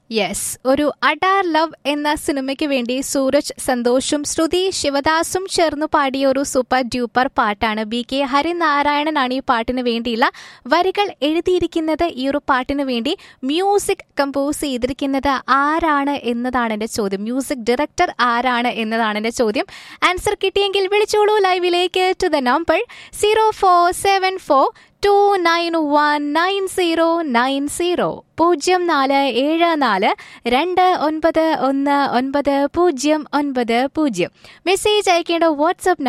yes ഒരു അഡാർ love എന്ന സിനിമയ്ക്ക് വേണ്ടി സൂരജ് സന്തോഷും ശ്രുതി ശിവദാസും ചേർന്ന് പാടിയ ഒരു സൂപ്പർ ഡ്യൂപ്പർ പാട്ടാണ് ബി കെ ഹരിനാരായണനാണ് ഈ പാട്ടിന് വേണ്ടിയുള്ള വരികൾ എഴുതിയിരിക്കുന്നത് ഈ ഒരു പാട്ടിന് വേണ്ടി മ്യൂസിക് കമ്പോസ് ചെയ്തിരിക്കുന്നത് ആരാണ് എന്നതാണ് എൻ്റെ ചോദ്യം മ്യൂസിക് ഡയറക്ടർ ആരാണ് എന്നതാണ് എൻ്റെ ചോദ്യം ആൻസർ കിട്ടിയെങ്കിൽ വിളിച്ചോളൂ ലൈവിലേക്ക് to the number zero four seven four two nine one nine zero nine zero പൂജ്യം നാല് ഏഴ് നാല് രണ്ട് ഒൻപത് ഒന്ന് ഒൻപത് പൂജ്യം ഒൻപത് പൂജ്യം മെസ്സേജ് അയക്കേണ്ട വാട്സപ്പ്